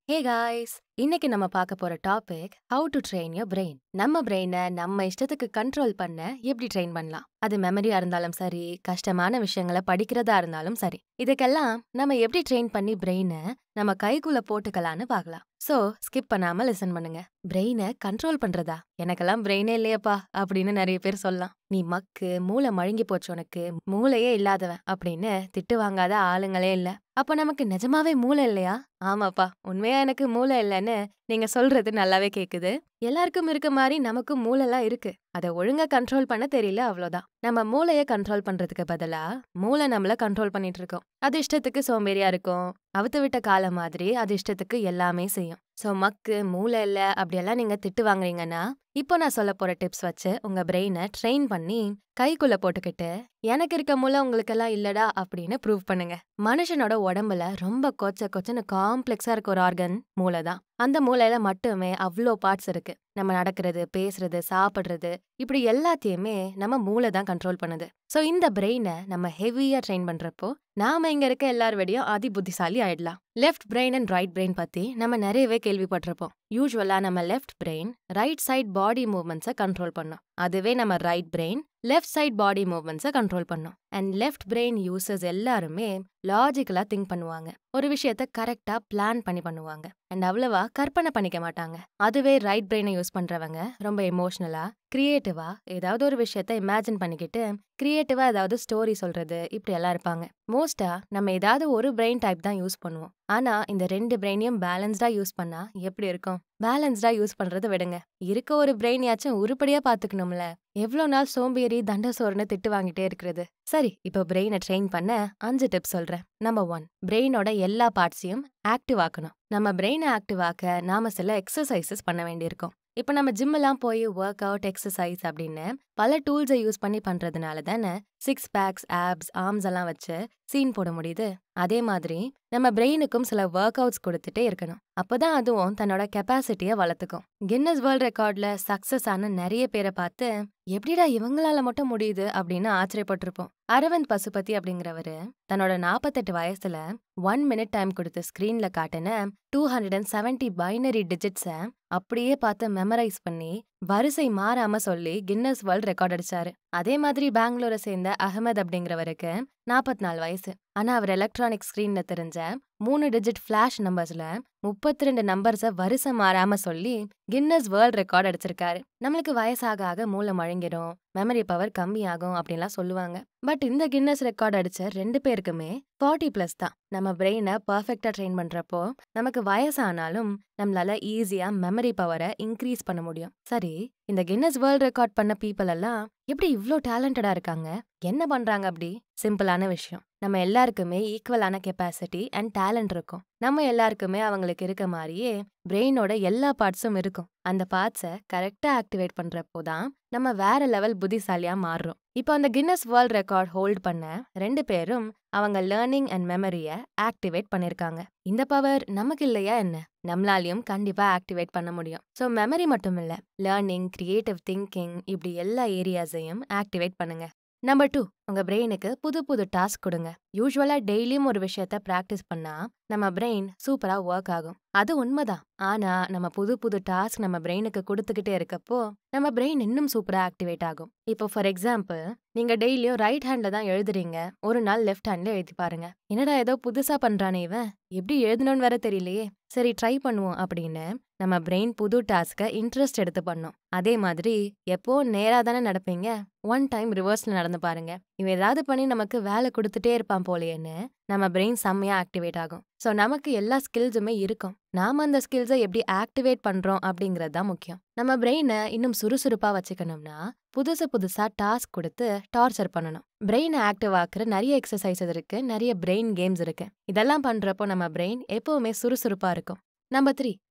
hey guys இன்னைக்கு நம்ம பார்க்க போற topic how to train your brain நம்ம பிரெயினை நம்ம இஷ்டத்துக்கு கண்ட்ரோல் பண்ண எப்படி ட்ரெயின் பண்ணலாம் அது மெமரியா இருந்தாலும் சரி கஷ்டமான விஷயங்களை படிக்கிறதா இருந்தாலும் சரி இதுக்கெல்லாம் நம்ம எப்படி ட்ரெயின் பண்ணி பிரெயினை நம்ம கைக்குள்ள போட்டுக்கலான்னு பார்க்கலாம் சோ ஸ்கிப் பண்ணாம லிசன் பண்ணுங்க பிரெயினை கண்ட்ரோல் பண்றதா எனக்கெல்லாம் பிரெயினே இல்லையப்பா அப்படின்னு நிறைய பேர் சொல்லலாம் நீ மக்கு மூளை மழுங்கி போச்சு உனக்கு மூளையே இல்லாதவன் அப்படின்னு திட்டு வாங்காத ஆளுங்களே இல்ல அப்ப நமக்கு நிஜமாவே மூளை இல்லையா ஆமாப்பா உண்மையா எனக்கு மூளை இல்லைன்னு நீங்க சொல்றது நல்லாவே கேக்குது எல்லாருக்கும் இருக்க மாதிரி நமக்கும் மூளைலாம் இருக்கு அதை ஒழுங்கா கண்ட்ரோல் பண்ண தெரியல அவ்வளவுதான் நம்ம மூளைய கண்ட்ரோல் பண்றதுக்கு பதிலா மூளை நம்மள கண்ட்ரோல் பண்ணிட்டு இருக்கோம் அது இஷ்டத்துக்கு சோம்பேறியா இருக்கும் அவுத்து விட்ட காலம் மாதிரி அது இஷ்டத்துக்கு எல்லாமே செய்யும் சோ மக்கு மூளை இல்ல அப்படியெல்லாம் நீங்க திட்டு வாங்குறீங்கன்னா இப்போ நான் சொல்ல போற டிப்ஸ் வச்சு உங்க பிரெயினை ட்ரெயின் பண்ணி கைக்குள்ள போட்டுக்கிட்டு எனக்கு இருக்க மூளை உங்களுக்கெல்லாம் இல்லடா அப்படின்னு ப்ரூவ் பண்ணுங்க மனுஷனோட உடம்புல ரொம்ப கொச்ச கொச்சன்னு காம்ப்ளெக்ஸா இருக்க ஒரு ஆர்கன் மூளை தான் அந்த மூளையில மட்டுமே அவ்வளோ பார்ட்ஸ் இருக்கு நம்ம நடக்கிறது பேசுறது சாப்பிடுறது இப்படி எல்லாத்தையுமே நம்ம மூளை தான் கண்ட்ரோல் பண்ணுது சோ இந்த பிரெயினை நம்ம ஹெவியா ட்ரெயின் பண்றப்போ நாம இங்க இருக்க எல்லார் விடையும் அதி புத்திசாலி ஆயிடலாம் left brain and right brain பத்தி நம்ம நிறையவே கேள்விப்பட்டிருப்போம் யூஸ்வலா நம்ம left brain right side body மூவ்மெண்ட்ஸை கண்ட்ரோல் பண்ணும் அதுவே நம்ம right brain left side body மூவ்மெண்ட்ஸை கண்ட்ரோல் பண்ணும் அண்ட் லெஃப்ட் பிரெயின் யூசர்ஸ் எல்லாருமே லாஜிக்கலா திங்க் பண்ணுவாங்க ஒரு விஷயத்த கரெக்டா பிளான் பண்ணி பண்ணுவாங்க அண்ட் அவ்வளவா கற்பனை பண்ணிக்க மாட்டாங்க அதுவே ரைட் பிரெயினை யூஸ் பண்றவங்க ரொம்ப எமோஷனலா கிரியேட்டிவா ஏதாவது ஒரு விஷயத்த இமேஜின் பண்ணிக்கிட்டு கிரியேட்டிவா ஏதாவது ஸ்டோரி சொல்றது இப்படி எல்லாம் இருப்பாங்க மோஸ்டா நம்ம ஏதாவது ஒரு பிரெயின் டைப் தான் யூஸ் பண்ணுவோம் ஆனா இந்த ரெண்டு பிரெயினையும் பேலன்ஸ்டா யூஸ் பண்ணா எப்படி இருக்கும் பேலன்ஸ்டா யூஸ் பண்றதை விடுங்க இருக்க ஒரு பிரெயினையாச்சும் உருப்படியா பாத்துக்கணும்ல எவ்வளோ நாள் சோம்பேறி தண்டசோறுன்னு திட்டு வாங்கிட்டே இருக்கிறது சரி இப்போ பிரெயினை ட்ரெயின் பண்ண அஞ்சு டிப்ஸ் சொல்றேன் நம்பர் ஒன் பிரெயினோட எல்லா பார்ட்ஸையும் ஆக்டிவ் ஆக்கணும் நம்ம பிரெயினை ஆக்டிவ் ஆக்க நாம சில எக்ஸசைசஸ் பண்ண வேண்டியிருக்கும் இப்போ நம்ம ஜிம்மெல்லாம் போய் ஒர்க் அவுட் எக்ஸசைஸ் அப்படின்னு பல டூல்ஸை யூஸ் பண்ணி பண்றதுனால தானே சிக்ஸ் பேக்ஸ் ஆப்ஸ் ஆர்ம்ஸ் எல்லாம் வச்சு சீன் போட முடியுது அதே மாதிரி நம்ம பிரெயினுக்கும் சில ஒர்க் அவுட்ஸ் கொடுத்துட்டே இருக்கணும் அப்பதான் அதுவும் தன்னோட கெப்பாசிட்டியை வளர்த்துக்கும் கின்னஸ் வேர்ல்ட் ரெக்கார்ட்ல சக்சஸ் ஆன நிறைய பேரை பார்த்து எப்படிடா இவங்களால மட்டும் முடியுது அப்படின்னு ஆச்சரியப்பட்டிருப்போம் அரவிந்த் பசுபதி அப்படிங்கிறவரு தன்னோட நாற்பத்தெட்டு வயசுல ஒன் மினிட் டைம் கொடுத்து ஸ்கிரீன்ல காட்டின two hundred and seventy binary டிஜிட்ஸை அப்படியே பார்த்து மெமரைஸ் பண்ணி வரிசை மாறாம சொல்லி கின்னஸ் வேர்ல்ட் ரெக்கார்ட் அடிச்சாரு அதே மாதிரி பெங்களூரை சேர்ந்த அகமது அப்படிங்கிறவருக்கு நாற்பத்தி நாலு வயசு ஆனா அவர் எலக்ட்ரானிக் ஸ்கிரீன்ல தெரிஞ்ச மூணு டிஜிட் ஃபிளாஷ் நம்பர்ஸ்ல முப்பத்தி ரெண்டு நம்பர்ஸை வரிசை மாறாம சொல்லி கின்னஸ் வேர்ல்ட் ரெக்கார்ட் அடிச்சிருக்காரு நம்மளுக்கு வயசாக ஆக மூளை மழுங்கிடும் மெமரி பவர் கம்மியாகும் அப்படின்லாம் சொல்லுவாங்க பட் இந்த கின்னஸ் ரெக்கார்ட் அடிச்ச ரெண்டு பேருக்குமே ஃபார்ட்டி பிளஸ் தான் நம்ம பிரெயினை பர்ஃபெக்டா ட்ரெயின் பண்றப்போ நமக்கு வயசானாலும் நம்மளால ஈஸியா மெமரி பவரை இன்க்ரீஸ் பண்ண முடியும் சரி இந்த கின்னஸ் வேர்ல்ட் ரெக்கார்ட் பண்ண பீப்புள் எல்லாம் எப்படி இவ்ளோ டேலண்டடா இருக்காங்க என்ன பண்றாங்க அப்படி சிம்பிளான விஷயம் நம்ம எல்லாருக்குமே ஈக்குவலான கெப்பாசிட்டி அண்ட் டேலண்ட் இருக்கும் நம்ம எல்லாருக்குமே அவங்களுக்கு இருக்க மாதிரியே பிரெயினோட எல்லா பார்ட்ஸும் இருக்கும் அந்த பார்ட்ஸை கரெக்டா ஆக்டிவேட் பண்றப்போ தான் நம்ம வேற லெவல் புத்திசாலியா மாறுறோம் இப்போ அந்த கின்னஸ் வேர்ல்ட் ரெக்கார்ட் ஹோல்ட் பண்ண ரெண்டு பேரும் அவங்க லேர்னிங் அண்ட் மெமரிய ஆக்டிவேட் பண்ணிருக்காங்க இந்த பவர் நமக்கு இல்லையா என்ன நம்மளாலையும் கண்டிப்பா ஆக்டிவேட் பண்ண முடியும் ஸோ மெமரி மட்டும் இல்ல லேர்னிங் கிரியேட்டிவ் திங்கிங் இப்படி எல்லா ஏரியாஸையும் ஆக்டிவேட் பண்ணுங்க நம்பர் டூ உங்க பிரெயினுக்கு புது புது டாஸ்க் கொடுங்க யூஸ்வலா டெய்லியும் ஒரு விஷயத்த பிராக்டிஸ் பண்ணா நம்ம பிரெயின் சூப்பரா ஒர்க் ஆகும் அது உண்மைதான் ஆனா நம்ம புது புது டாஸ்க் நம்ம பிரெயினுக்கு கொடுத்துக்கிட்டே இருக்கப்போ நம்ம பிரெயின் இன்னும் சூப்பரா ஆக்டிவேட் ஆகும் இப்போ ஃபார் எக்ஸாம்பிள் நீங்க டெய்லியும் ரைட் ஹேண்ட்ல தான் எழுதுறீங்க ஒரு நாள் லெஃப்ட் ஹேண்ட்ல எழுதி பாருங்க என்னடா ஏதோ புதுசா பண்றானே இவன் எப்படி எழுதணும்னு வேற தெரியலையே சரி ட்ரை பண்ணுவோம் அப்படின்னு நம்ம பிரெயின் புது டாஸ்க்கை இன்ட்ரெஸ்ட் எடுத்து பண்ணும் அதே மாதிரி எப்போ நேரா தானே நடப்பீங்க ஒன் டைம் ரிவர்ஸ்ல நடந்து பாருங்க இவன் ஏதாவது பண்ணி நமக்கு வேலை கொடுத்துட்டே இருப்பான் போலேன்னு நம்ம பிரெயின் செம்மையா ஆக்டிவேட் ஆகும் ஸோ நமக்கு எல்லா ஸ்கில்ஸுமே இருக்கும் நாம அந்த ஸ்கில்ஸை எப்படி ஆக்டிவேட் பண்றோம் அப்படிங்கிறது தான் முக்கியம் நம்ம பிரெயினை இன்னும் சுறுசுறுப்பா வச்சுக்கணும்னா புதுசு புதுசா டாஸ்க் கொடுத்து டார்ச்சர் பண்ணணும் பிரெயினை ஆக்டிவ் ஆக்குற நிறைய எக்ஸசைசஸ் இருக்கு நிறைய பிரெயின் கேம்ஸ் இருக்கு இதெல்லாம் பண்றப்போ நம்ம பிரெயின் எப்பவுமே சுறுசுறுப்பா இருக்கும் நம்பர் த்ரீ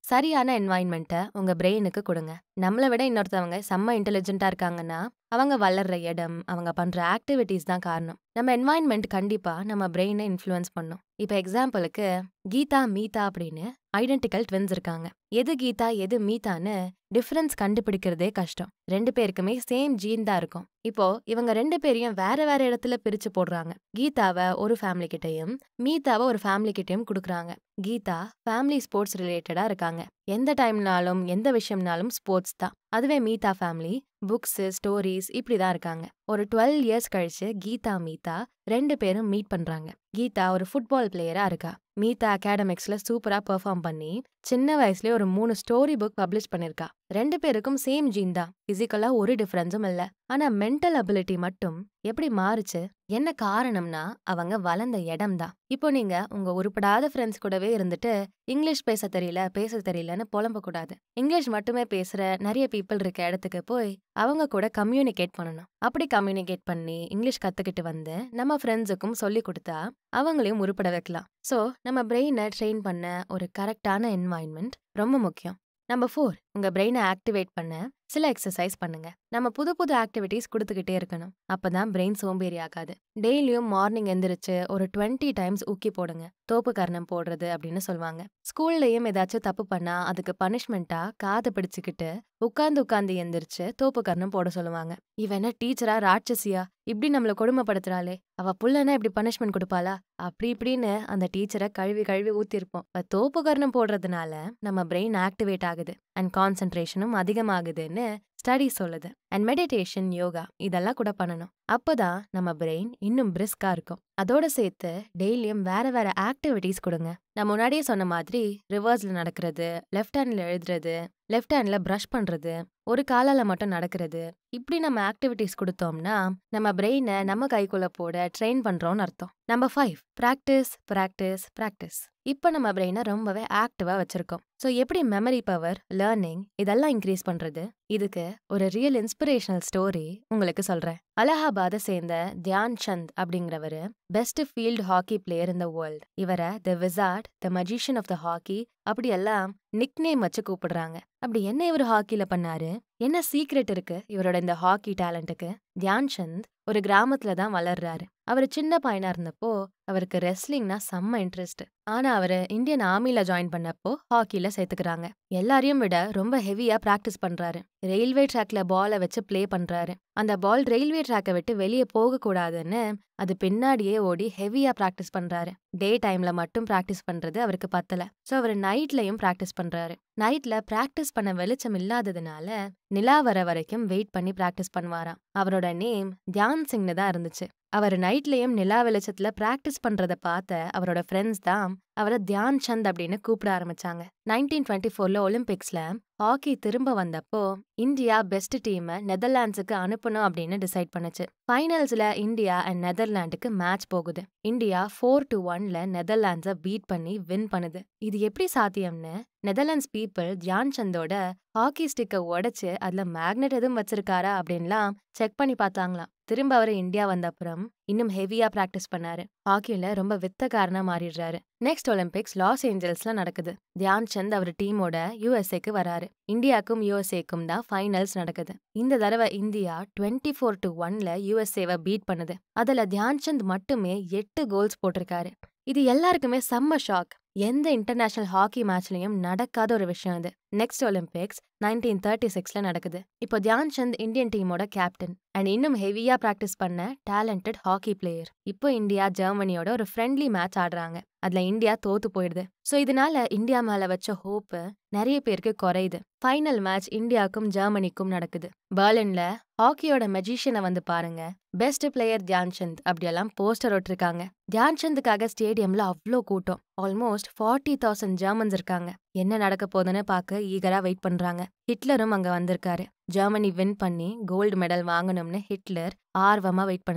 சரியான என்வாயன்மெண்ட்டை உங்க பிரெயினுக்கு கொடுங்க நம்மளை விட இன்னொருத்தவங்க செம்ம இன்டெலிஜென்ட்டா இருக்காங்கன்னா அவங்க வளர்ற இடம் அவங்க பண்ற ஆக்டிவிட்டீஸ் தான் காரணம் நம்ம என்வாயன்மெண்ட் கண்டிப்பா நம்ம பிரெயினை இன்ஃப்ளூயன்ஸ் பண்ணும் இப்போ எக்ஸாம்பிளுக்கு கீதா மீதா அப்படின்னு ஐடென்டிக்கல் ட்வின்ஸ் இருக்காங்க எது கீதா எது மீதான்னு டிஃபரன்ஸ் கண்டுபிடிக்கிறதே கஷ்டம் ரெண்டு பேருக்குமே சேம் ஜீன் தான் இருக்கும் இப்போ இவங்க ரெண்டு பேரையும் வேற வேற இடத்துல பிரிச்சு போடுறாங்க கீதாவை ஒரு ஃபேமிலி கிட்டயும் மீதாவை ஒரு ஃபேமிலி கிட்டயும் கொடுக்குறாங்க கீதா ஃபேமிலி ஸ்போர்ட்ஸ் ரிலேட்டடா இருக்காங்க எந்த டைம்னாலும் எந்த விஷயம்னாலும் ஸ்போர்ட்ஸ் தான் அதுவே மீதா ஃபேமிலி புக்ஸ் ஸ்டோரிஸ் இப்படி தான் இருக்காங்க ஒரு டுவெல் இயர்ஸ் கழிச்சு கீதா மீதா ரெண்டு பேரும் மீட் பண்றாங்க கீதா ஒரு ஃபுட்பால் பிளேயரா இருக்கா மீதா அகாடமிக்ஸ்ல சூப்பரா பெர்ஃபார்ம் பண்ணி சின்ன வயசுலயே ஒரு மூணு ஸ்டோரி புக் பப்ளிஷ் பண்ணிருக்கா ரெண்டு பேருக்கும் சேம் ஜீன் தான் பிசிக்கலா ஒரு டிஃபரன்ஸும் இல்ல ஆனா மென்டல் அபிலிட்டி மட்டும் எப்படி மாறுச்சு என்ன காரணம்னா அவங்க வளர்ந்த இடம் தான் இப்போ நீங்க உங்க உருப்படாத ஃப்ரெண்ட்ஸ் கூடவே இருந்துட்டு இங்கிலீஷ் பேச தெரியல பேச தெரியலன்னு புலம்ப கூடாது இங்கிலீஷ் மட்டுமே பேசுற நிறைய பீப்புள் இருக்க இடத்துக்கு போய் அவங்க கூட கம்யூனிகேட் பண்ணணும் அப்படி கம்யூனிகேட் பண்ணி இங்கிலீஷ் கத்துக்கிட்டு வந்து நம்ம ஃப்ரெண்ட்ஸுக்கும் சொல்லி கொடுத்தா அவங்களையும் உருப்பட வைக்கலாம் ஸோ நம்ம பிரெயினை ட்ரெயின் பண்ண ஒரு கரெக்டான என்வாயன்மெண்ட் ரொம்ப முக்கியம் நம்பர் ஃபோர் உங்க பிரெயினை ஆக்டிவேட் பண்ண சில எக்ஸசைஸ் பண்ணுங்க நம்ம புது புது ஆக்டிவிட்டீஸ் கொடுத்துக்கிட்டே இருக்கணும் அப்பதான் பிரெயின் சோம்பேறி ஆகாது டெய்லியும் மார்னிங் எந்திரிச்சு ஒரு டுவெண்ட்டி டைம்ஸ் ஊக்கி போடுங்க தோப்பு கர்ணம் போடுறது அப்படின்னு சொல்லுவாங்க ஸ்கூல்லையும் ஏதாச்சும் தப்பு பண்ணா அதுக்கு பனிஷ்மெண்ட்டா காதை பிடிச்சுக்கிட்டு உட்காந்து உட்காந்து எந்திரிச்சு தோப்பு கர்ணம் போட சொல்லுவாங்க இவன டீச்சரா ராட்சசியா இப்படி நம்மள கொடுமைப்படுத்துறாளே அவ புள்ளனா இப்படி பனிஷ்மெண்ட் கொடுப்பாளா அப்படி இப்படின்னு அந்த டீச்சரை கழுவி கழுவி ஊத்திருப்போம் இப்ப தோப்பு கர்ணம் போடுறதுனால நம்ம பிரெயின் ஆக்டிவேட் ஆகுது அண்ட் கான்சென்ட்ரேஷனும் அதிகமாகுதுன்னு ஸ்டடி சொல்லுது அண்ட் மெடிடேஷன் யோகா இதெல்லாம் கூட பண்ணணும் அப்பதான் நம்ம பிரெயின் இன்னும் பிரிஸ்கா இருக்கும் அதோட சேர்த்து டெய்லியும் வேற வேற ஆக்டிவிட்டீஸ் கொடுங்க நான் முன்னாடியே சொன்ன மாதிரி ரிவர்ஸ்ல நடக்கிறது லெஃப்ட் ஹேண்ட்ல எழுதுறது லெஃப்ட் ஹேண்ட்ல ப்ரஷ் பண்றது ஒரு காலால மட்டும் நடக்கிறது இப்படி நம்ம ஆக்டிவிட்டீஸ் கொடுத்தோம்னா நம்ம பிரெயினை நம்ம கைக்குள்ள போட ட்ரெயின் பண்றோம்னு அர்த்தம் number five practice practice practice இப்போ நம்ம பிரெயினை ரொம்பவே ஆக்டிவா வச்சிருக்கோம் ஸோ எப்படி மெமரி பவர் லேர்னிங் இதெல்லாம் இன்க்ரீஸ் பண்றது இதுக்கு ஒரு ரியல் இன்ஸ்பிரேஷனல் ஸ்டோரி உங்களுக்கு சொல்றேன் அலகாபாத்தை சேர்ந்த தியான் சந்த் அப்படிங்கிறவரு best field hockey player in the world இவரை the wizard the magician of the hockey அப்படி எல்லாம் நிக் நேம் வச்சு கூப்பிடுறாங்க அப்படி என்ன இவர் ஹாக்கில பண்ணாரு என்ன சீக்ரெட் இருக்கு இவரோட இந்த ஹாக்கி டேலண்ட்டுக்கு தியான் சந்த் ஒரு கிராமத்துல தான் வளர்றாரு அவர் சின்ன பையனா இருந்தப்போ அவருக்கு ரெஸ்லிங்னா செம்ம இன்ட்ரெஸ்ட் ஆனா அவரு இந்தியன் ஆர்மில ஜாயின் பண்ணப்போ ஹாக்கில சேர்த்துக்கிறாங்க எல்லாரையும் விட ரொம்ப ஹெவியா பிராக்டிஸ் பண்றாரு ரயில்வே ட்ராக்ல பாலை வச்சு ப்ளே பண்றாரு அந்த பால் ரயில்வே ட்ராக்கை விட்டு வெளியே போக கூடாதுன்னு அது பின்னாடியே ஓடி ஹெவியா பிராக்டிஸ் பண்றாரு டே டைம்ல மட்டும் பிராக்டிஸ் பண்றது அவருக்கு பத்தல சோ அவர் நைட்லயும் பிராக்டிஸ் பண்றாரு நைட்ல பிராக்டிஸ் பண்ண வெளிச்சம் இல்லாததுனால நிலா வர வரைக்கும் வெயிட் பண்ணி பிராக்டிஸ் பண்ணுவாராம் அவரோட நேம் தியான் சிங்னு தான் இருந்துச்சு அவர் நைட்லயும் நிலா வெளிச்சத்துல பிராக்டிஸ் பண்றத பார்த்த அவரோட ஃப்ரெண்ட்ஸ் தான் அவரை தியான் சந்த் அப்படின்னு கூப்பிட ஆரம்பிச்சாங்க நைன்டீன் டுவெண்ட்டி ஃபோர்ல ஒலிம்பிக்ஸ்ல ஹாக்கி திரும்ப வந்தப்போ இந்தியா பெஸ்ட் டீமை நெதர்லாண்ட்ஸுக்கு அனுப்பணும் அப்படின்னு டிசைட் பண்ணுச்சு ஃபைனல்ஸ்ல இந்தியா அண்ட் நெதர்லாண்டுக்கு மேட்ச் போகுது இந்தியா ஃபோர் டு ஒன்ல நெதர்லாண்ட்ஸை பீட் பண்ணி வின் பண்ணுது இது எப்படி சாத்தியம்னு நெதர்லாண்ட்ஸ் பீப்புள் தியான் சந்தோட ஹாக்கி ஸ்டிக்கை உடைச்சு அதுல மேக்னெட் எதுவும் வச்சிருக்காரா அப்படின்லாம் செக் பண்ணி பார்த்தாங்களாம் திரும்ப அவர் இந்தியா வந்த அப்புறம் இன்னும் ஹெவியா பிராக்டிஸ் பண்ணாரு ஹாக்கில ரொம்ப வித்தக்காரனா மாறிடுறாரு நெக்ஸ்ட் ஒலிம்பிக்ஸ் லாஸ் ஏஞ்சல்ஸ்ல நடக்குது தியான் சந்த் அவர் டீமோட யூஎஸ்ஏக்கு வராரு இந்தியாக்கும் யூஎஸ்ஏக்கும் தான் ஃபைனல்ஸ் நடக்குது இந்த தடவை இந்தியா டுவெண்ட்டி ஃபோர் டு ஒன்ல யூஎஸ்ஏவை பீட் பண்ணுது அதுல தியான் சந்த் மட்டுமே எட்டு கோல்ஸ் போட்டிருக்காரு இது எல்லாருக்குமே செம்ம ஷாக் எந்த இன்டர்நேஷனல் ஹாக்கி மேட்ச்லயும் நடக்காத ஒரு விஷயம் இது நெக்ஸ்ட் ஒலிம்பிக்ஸ் நைன்டீன் தேர்ட்டி சிக்ஸ்ல நடக்குது இப்போ தியான் சந்த் இந்தியன் டீமோட கேப்டன் அண்ட் இன்னும் ஹெவியா பிராக்டிஸ் பண்ண டேலண்டட் ஹாக்கி பிளேயர் இப்போ இந்தியா ஜெர்மனியோட ஒரு ஃப்ரெண்ட்லி மேட்ச் ஆடுறாங்க அதுல இந்தியா தோத்து போயிடுது ஸோ இதனால இந்தியா மேல வச்ச ஹோப்பு நிறைய பேருக்கு குறையுது ஃபைனல் மேட்ச் இந்தியாவுக்கும் ஜெர்மனிக்கும் நடக்குது பெர்லின்ல ஹாக்கியோட மெஜிஷியனை வந்து பாருங்க பெஸ்ட் பிளேயர் தியான் சந்த் அப்படியெல்லாம் போஸ்டர் ஒட்டிருக்காங்க தியான் சந்துக்காக ஸ்டேடியம்ல அவ்வளோ கூட்டம் ஆல்மோஸ்ட் ஃபார்ட்டி தௌசண்ட் ஜெர்மன்ஸ் இருக்காங்க என்ன நடக்க போகுதுன்னு பார்க்க ஈகரா வெயிட் பண்றாங்க ஹிட்லரும் அங்க வந்திருக்காரு ஜெர்மனி வின் பண்ணி கோல்டு மெடல் வாங்கணும்னு ஹிட்லர் ஆர்வமா வெயிட் பண்றாரு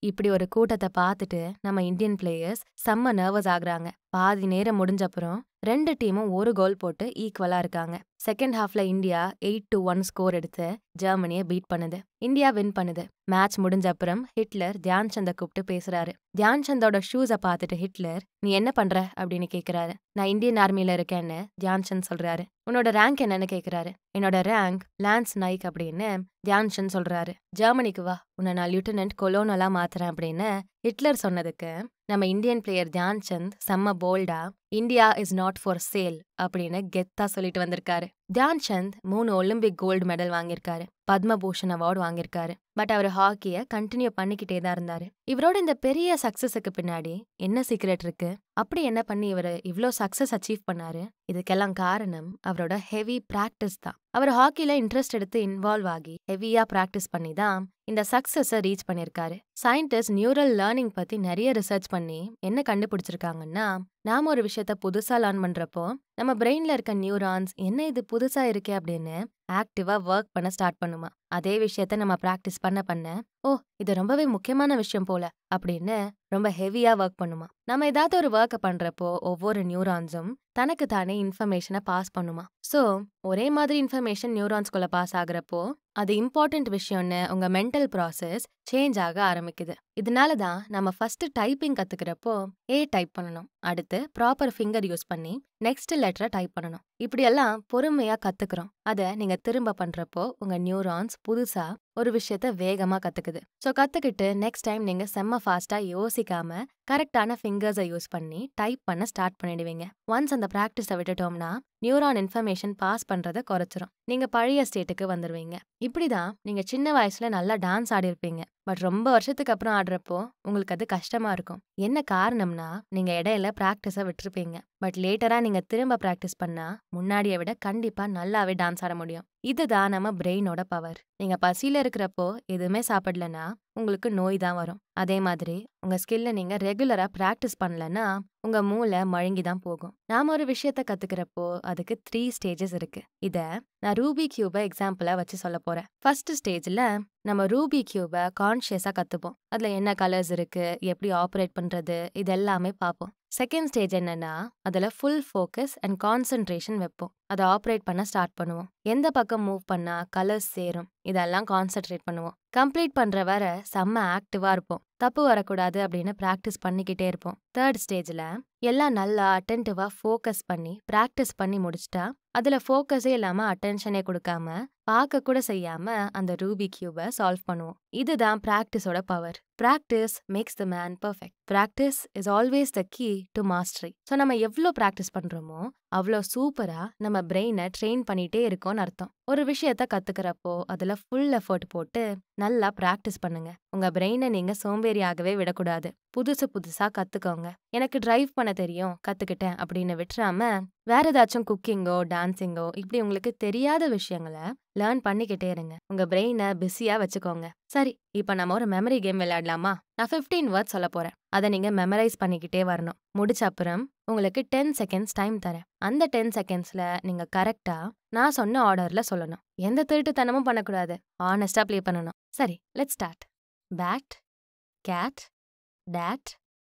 இப்படி ஒரு கூட்டத்தை பார்த்துட்டு நம்ம இந்தியன் பிளேயர்ஸ் செம்ம நர்வஸ் ஆகுறாங்க பாதி நேரம் முடிஞ்ச அப்புறம் ரெண்டு டீமும் ஒரு கோல் போட்டு ஈக்குவலா இருக்காங்க செகண்ட் ஹாஃப்ல India eight to one score எடுத்து ஜெர்மனியை பீட் பண்ணுது இந்தியா வின் பண்ணுது மேட்ச் முடிஞ்ச அப்புறம் ஹிட்லர் தியான் சந்தை கூப்பிட்டு பேசுறாரு தியான் சந்தோட ஷூஸை பார்த்துட்டு ஹிட்லர் நீ என்ன பண்ற அப்படின்னு கேக்குறாரு நான் இந்தியன் ஆர்மியில இருக்கேன்னு தியான் சந்த் சொல்றாரு உன்னோட ரேங்க் என்னன்னு கேக்குறாரு என்னோட ரேங்க் லான்ஸ் நைக் அப்படின்னு தியான் சந்த் சொல்றாரு ஜெர்மனிக்கு வா உன்னை நான் லியூட்டனன்ட் கொலோனலா மாத்துறேன் அப்படின்னு ஹிட்லர் சொன்னதுக்கு நம்ம இந்தியன் பிளேயர் தியான் சந்த் செம்ம போல்டா India is not for sale அப்படின்னு கெத்தா சொல்லிட்டு வந்திருக்காரு தியான் சந்த் மூணு ஒலிம்பிக் கோல்டு மெடல் வாங்கியிருக்காரு பத்மபூஷன் அவார்டு வாங்கியிருக்காரு பட் அவர் ஹாக்கிய கண்டினியூ பண்ணிக்கிட்டே தான் இருந்தாரு இவரோட இந்த பெரிய சக்சஸுக்கு பின்னாடி என்ன சீக்ரெட் இருக்கு அப்படி என்ன பண்ணி இவர் இவ்ளோ சக்சஸ் அச்சீவ் பண்ணாரு இதுக்கெல்லாம் காரணம் அவரோட ஹெவி பிராக்டிஸ் தான் அவர் ஹாக்கில இன்ட்ரெஸ்ட் எடுத்து இன்வால்வ் ஆகி ஹெவியா பிராக்டிஸ் பண்ணி தான் இந்த சக்சஸை ரீச் பண்ணியிருக்காரு சயின்டிஸ்ட் நியூரல் லேர்னிங் பத்தி நிறைய ரிசர்ச் பண்ணி என்ன கண்டுபிடிச்சிருக்காங்கன்னா நாம ஒரு விஷயத்த புதுசா லேர்ன் பண்றப்போ நம்ம பிரெயின்ல இருக்க நியூரான்ஸ் என்ன இது புதுசா இருக்கே அப்படின்னு ஆக்டிவா ஒர்க் பண்ண ஸ்டார்ட் பண்ணுமா அதே விஷயத்த நம்ம பிராக்டிஸ் பண்ண பண்ண ஓ இது ரொம்பவே முக்கியமான விஷயம் போல அப்படின்னு ரொம்ப ஹெவியா ஒர்க் பண்ணுமா நம்ம ஏதாவது ஒரு ஒர்க்கை பண்றப்போ ஒவ்வொரு நியூரான்ஸும் தனக்கு தானே இன்ஃபர்மேஷனை பாஸ் பண்ணுமா சோ ஒரே மாதிரி இன்ஃபர்மேஷன் நியூரான்ஸ்குள்ள பாஸ் ஆகுறப்போ அது இம்பார்ட்டன்ட் விஷயம்னு உங்க மென்டல் ப்ராசஸ் சேஞ்ச் ஆக ஆரம்பிக்குது இதனால தான் நம்ம ஃபர்ஸ்ட் டைப்பிங் கத்துக்கிறப்போ ஏ டைப் பண்ணணும் அடுத்து ப்ராப்பர் ஃபிங்கர் யூஸ் பண்ணி நெக்ஸ்ட் லெட்டரை டைப் பண்ணணும் இப்படியெல்லாம் பொறுமையா கத்துக்கிறோம் அதை நீங்க திரும்ப பண்றப்போ உங்க நியூரான்ஸ் புதுசா ஒரு விஷயத்த வேகமா கத்துக்குது ஸோ கத்துக்கிட்டு நெக்ஸ்ட் டைம் நீங்க செம்ம ஃபாஸ்டா யோசிக்காம கரெக்டான ஃபிங்கர்ஸை யூஸ் பண்ணி டைப் பண்ண ஸ்டார்ட் பண்ணிடுவீங்க ஒன்ஸ் அந்த ப்ராக்டிஸை விட்டுட்டோம்னா நியூரான் இன்ஃபர்மேஷன் பாஸ் பண்றதை குறைச்சிரும் நீங்க பழைய ஸ்டேட்டுக்கு வந்துருவீங்க இப்படிதான் நீங்க சின்ன வயசுல நல்லா டான்ஸ் ஆடிருப்பீங்க பட் ரொம்ப வருஷத்துக்கு அப்புறம் ஆடுறப்போ உங்களுக்கு அது கஷ்டமா இருக்கும் என்ன காரணம்னா நீங்க இடையில ப்ராக்டிஸை விட்டுருப்பீங்க பட் லேட்டரா நீங்க திரும்ப ப்ராக்டிஸ் பண்ணா முன்னாடியை விட கண்டிப்பா நல்லாவே டான்ஸ் ஆட முடியும் இதுதான் நம்ம பிரெயினோட பவர் நீங்க பசியில இருக்கிறப்போ எதுவுமே சாப்பிடலனா உங்களுக்கு நோய் தான் வரும் அதே மாதிரி உங்க ஸ்கில்ல நீங்க ரெகுலரா பிராக்டிஸ் பண்ணலன்னா உங்க மூளை மழுங்கி தான் போகும் நாம ஒரு விஷயத்த கத்துக்கிறப்போ அதுக்கு த்ரீ ஸ்டேஜஸ் இருக்கு இத நான் ரூபி கியூபை எக்ஸாம்பிளா வச்சு சொல்ல போறேன் ஃபர்ஸ்ட் ஸ்டேஜ்ல நம்ம ரூபி கியூபை கான்ஷியஸா கத்துப்போம் அதுல என்ன கலர்ஸ் இருக்கு எப்படி ஆப்ரேட் பண்றது இது எல்லாமே பார்ப்போம் செகண்ட் ஸ்டேஜ் என்னன்னா அதுல ஃபுல் ஃபோக்கஸ் அண்ட் கான்சென்ட்ரேஷன் வைப்போம் அதை ஆப்ரேட் பண்ண ஸ்டார்ட் பண்ணுவோம் எந்த பக்கம் மூவ் பண்ணா கலர்ஸ் சேரும் இதெல்லாம் கான்சென்ட்ரேட் பண்ணுவோம் கம்ப்ளீட் பண்ற வர செம்ம ஆக்டிவா இருப்போம் தப்பு வரக்கூடாது அப்படின்னு ப்ராக்டிஸ் பண்ணிக்கிட்டே இருப்போம் தேர்ட் ஸ்டேஜ்ல எல்லாம் நல்லா அட்டென்டிவா ஃபோக்கஸ் பண்ணி ப்ராக்டிஸ் பண்ணி முடிச்சிட்டா அதுல ஃபோக்கஸே இல்லாம அட்டென்ஷனே கொடுக்காம பார்க்க கூட செய்யாம அந்த ரூபி கியூபை சால்வ் பண்ணுவோம் இதுதான் ப்ராக்டிஸோட power practice makes the man perfect practice is always the key to mastery so நம்ம எவ்வளோ ப்ராக்டிஸ் பண்றோமோ அவ்வளோ சூப்பரா நம்ம பிரெயினை ட்ரெயின் பண்ணிட்டே இருக்கோம்னு அர்த்தம் ஒரு விஷயத்த கத்துக்கிறப்போ அதுல ஃபுல் எஃபர்ட் போட்டு நல்லா ப்ராக்டிஸ் பண்ணுங்க உங்க பிரெயினை நீங்க சோம்பேறியாகவே விடக்கூடாது புதுசு புதுசா கத்துக்கோங்க எனக்கு டிரைவ் பண்ண தெரியும் கத்துக்கிட்டேன் அப்படின்னு விட்டுறாம வேற ஏதாச்சும் குக்கிங்கோ டான்சிங்கோ இப்படி உங்களுக்கு தெரியாத விஷயங்களை லேர்ன் பண்ணிக்கிட்டே இருங்க உங்க பிரெயினை பிஸியா வச்சுக்கோங்க சரி இப்போ நம்ம ஒரு மெமரி கேம் விளையாடலாமா நான் ஃபிஃப்டீன் வேர்ட்ஸ் சொல்ல போறேன் அதை நீங்க மெமரைஸ் பண்ணிக்கிட்டே வரணும் முடிச்ச அப்புறம் உங்களுக்கு டென் செகண்ட்ஸ் டைம் தரேன் அந்த டென் செகண்ட்ஸ்ல நீங்க கரெக்டா நான் சொன்ன ஆர்டர்ல சொல்லணும் எந்த திருட்டுத்தனமும் பண்ணக்கூடாது ஆனஸ்டா ப்ளே பண்ணணும் சரி let start bat cat date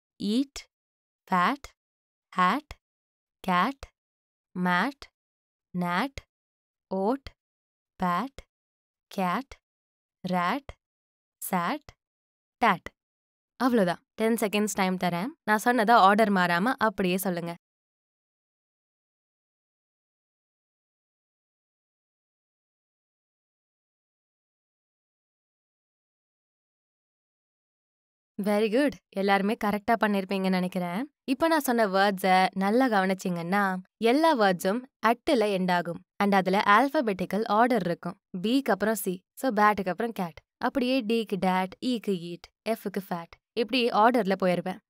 eat fat hat cat mat not oat bat cat rat sat date அவ்வளோதான் டென் செகண்ட்ஸ் டைம் தரேன் நான் சொன்னதை ஆர்டர் மாறாம அப்படியே சொல்லுங்க வெரி குட் எல்லாருமே கரெக்டா பண்ணிருப்பீங்கன்னு நினைக்கிறேன் இப்போ நான் சொன்ன வேர்ட்ஸை நல்லா கவனிச்சிங்கன்னா எல்லா வேர்ட்ஸும் அட்டில் எண்ட் ஆகும் அண்ட் அதுல ஆல்பபெட்டிக்கல் ஆர்டர் இருக்கும் பிக்கு அப்புறம் சி ஸோ பேட்டுக்கு அப்புறம் கேட் அப்படியே டிக்கு டேட் ஈக்கு ஈட் எஃப்க்கு ஃபேட் இப்படி ஆர்டர்ல போயிருப்பேன்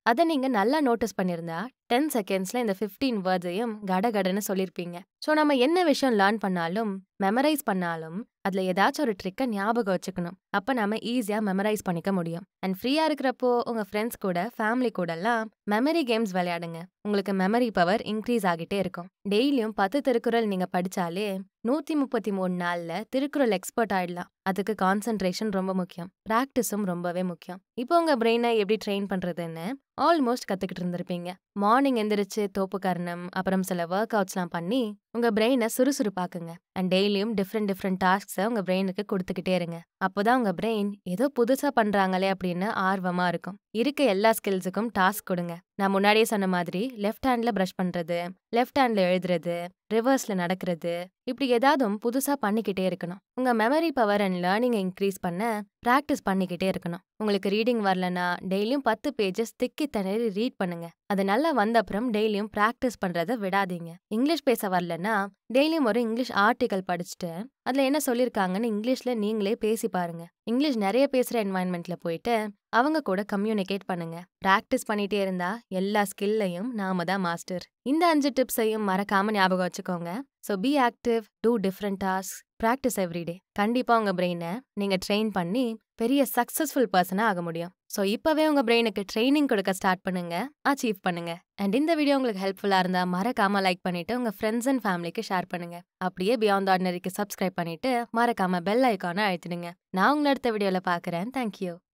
அதை நீங்க நல்லா நோட்டீஸ் பண்ணியிருந்தா டென் செகண்ட்ஸ்ல இந்த ஃபிஃப்டீன் வேர்ட்ஸையும் கடகடன்னு சொல்லியிருப்பீங்க ஸோ நம்ம என்ன விஷயம் லேர்ன் பண்ணாலும் மெமரைஸ் பண்ணாலும் அதுல ஏதாச்சும் ஒரு ட்ரிக்கை ஞாபகம் வச்சுக்கணும் அப்ப நம்ம ஈஸியா மெமரைஸ் பண்ணிக்க முடியும் அண்ட் ஃப்ரீயா இருக்கிறப்போ உங்க ஃப்ரெண்ட்ஸ் கூட ஃபேமிலி கூடலாம் மெமரி கேம்ஸ் விளையாடுங்க உங்களுக்கு மெமரி பவர் இன்க்ரீஸ் ஆகிட்டே இருக்கும் டெய்லியும் பத்து திருக்குறள் நீங்க படிச்சாலே நூத்தி முப்பத்தி மூணு நாள்ல திருக்குறள் எக்ஸ்பர்ட் ஆயிடலாம் அதுக்கு கான்சென்ட்ரேஷன் ரொம்ப முக்கியம் ப்ராக்டிஸும் ரொம்பவே முக்கியம் இப்போ உங்க பிரெயினை எப்படி ட்ரெயின் பண்றதுன்னு ஆல்மோஸ்ட் கத்துக்கிட்டு இருந்திருப்பீங்க மார்னிங் எந்திரிச்சு தோப்பு கரணம் அப்புறம் சில ஒர்க் அவுட்ஸ்லாம் பண்ணி உங்க பிரெயினை சுறுசுறுப்பாக்குங்க அண்ட் டெய்லியும் டிஃப்ரெண்ட் டிஃப்ரெண்ட் டாஸ்க்ஸை உங்க பிரெயினுக்கு கொடுத்துக்கிட்டே இருங்க அப்போதான் உங்க பிரெயின் ஏதோ புதுசா பண்றாங்களே அப்படின்னு ஆர்வமா இருக்கும் இருக்க எல்லா ஸ்கில்ஸுக்கும் டாஸ்க் கொடுங்க நான் முன்னாடியே சொன்ன மாதிரி லெஃப்ட் ஹேண்ட்ல ப்ரஷ் பண்றது லெஃப்ட் ஹேண்ட்ல எழுதுறது ரிவர்ஸ்ல நடக்கிறது இப்படி ஏதாவதும் புதுசா பண்ணிக்கிட்டே இருக்கணும் உங்க memory power and learning increase பண்ண ப்ராக்டிஸ் பண்ணிக்கிட்டே இருக்கணும் உங்களுக்கு ரீடிங் வரலனா டெய்லியும் பத்து பேஜஸ் திக்கி திணறி ரீட் பண்ணுங்க அது நல்லா வந்த அப்புறம் டெய்லியும் ப்ராக்டிஸ் பண்றதை விடாதீங்க இங்கிலீஷ் பேச வரலனா டெய்லியும் ஒரு இங்கிலீஷ் ஆர்டிக்கல் படிச்சுட்டு அதுல என்ன சொல்லியிருக்காங்கன்னு இங்கிலீஷ்ல நீங்களே பேசி பாருங்க இங்கிலீஷ் நிறைய பேசுற என்வாயன்மெண்ட்ல போயிட்டு அவங்க கூட கம்யூனிகேட் பண்ணுங்க ப்ராக்டிஸ் பண்ணிட்டே இருந்தா எல்லா ஸ்கில்லையும் நாம தான் மாஸ்டர் இந்த அஞ்சு டிப்ஸையும் மறக்காம ஞாபகம் வச்சுக்கோங்க so be active do different task practice everyday கண்டிப்பா உங்க பிரெயினை நீங்க ட்ரெயின் பண்ணி பெரிய சக்சஸ்ஃபுல் பர்சனா ஆக முடியும் ஸோ இப்பவே உங்க பிரெயினுக்கு ட்ரைனிங் கொடுக்க ஸ்டார்ட் பண்ணுங்க அச்சீவ் பண்ணுங்க அண்ட் இந்த வீடியோ உங்களுக்கு ஹெல்ப்ஃபுல்லா இருந்தா மறக்காம லைக் பண்ணிட்டு உங்க ஃப்ரெண்ட்ஸ் அண்ட் ஃபேமிலிக்கு ஷேர் பண்ணுங்க அப்படியே பியாண்ட் ஆர்டினரிக்கு சப்ஸ்கிரைப் பண்ணிட்டு மறக்காம பெல் ஐக்கானை அழுத்திடுங்க நான் உங்களை அடுத்த வீடியோல பாக்குறேன் தேங்க்யூ